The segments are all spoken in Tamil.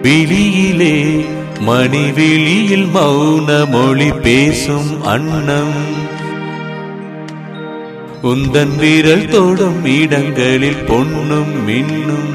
விழியிலே மணி விழியில் மௌன மொழி பேசும் அன்னம் உந்தன் விரல் தொடும் இடங்களில் பொன்னும் மின்னும்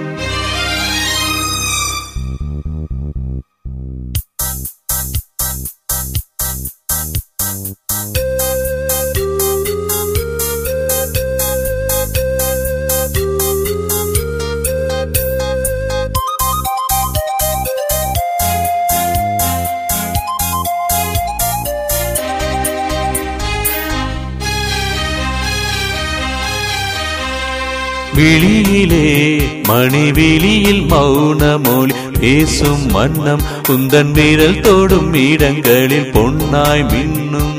விழியிலே மணி விழியில் மௌன மொழி பேசும் வண்ணம் உந்தன் விரல் தொடும் இடங்களில் பொன்னாய் மின்னும்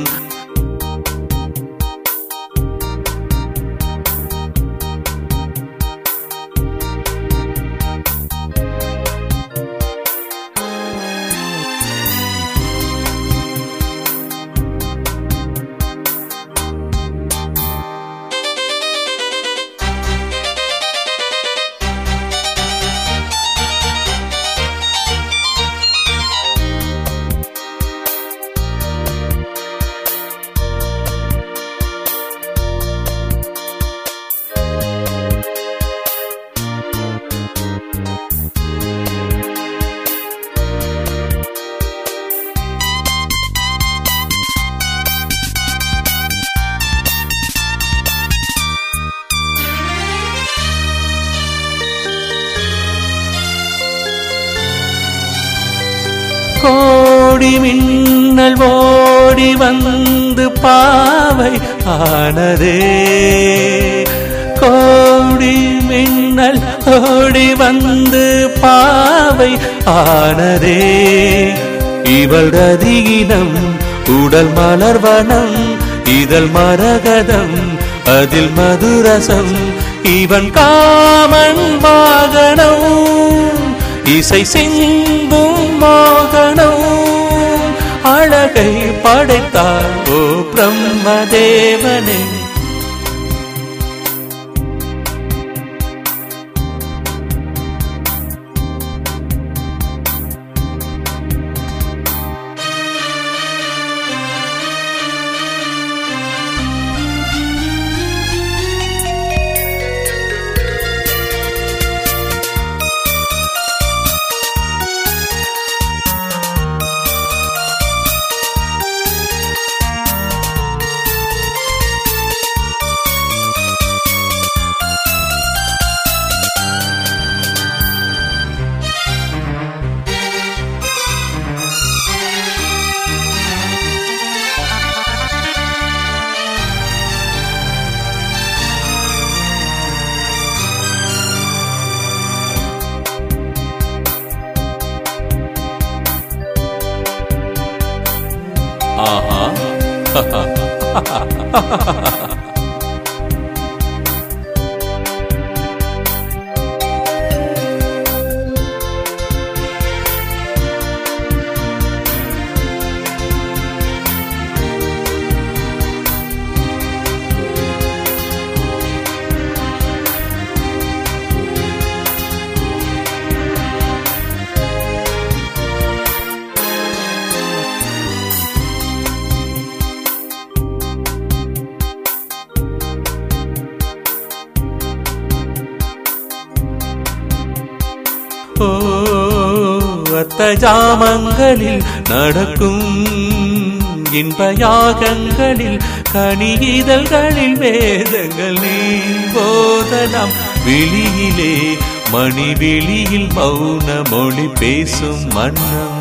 கோடி மின்னல் ஓடி வந்து பாவை ஆனதே கோடி மின்னல் ஓடி வந்து பாவை ஆனதே இவள் ரதியினம் உடல் மலர்வனம் இதழ் மரகதம் அதில் மதுரசம் இவன் காமன் வாகனம் இசை சிந்தும் மோகனம் அழகை படைத்தார் ஓ பிரம்மதேவனே ஆஹா ஓ அத்த ஜாமங்களில் நடக்கும் இன்ப யாகங்களில் கனி இதழ்களில் வேதங்கள் நீ போதலாம் விழியிலே மணி விழியில் மௌன மொழி பேசும் மன்னம்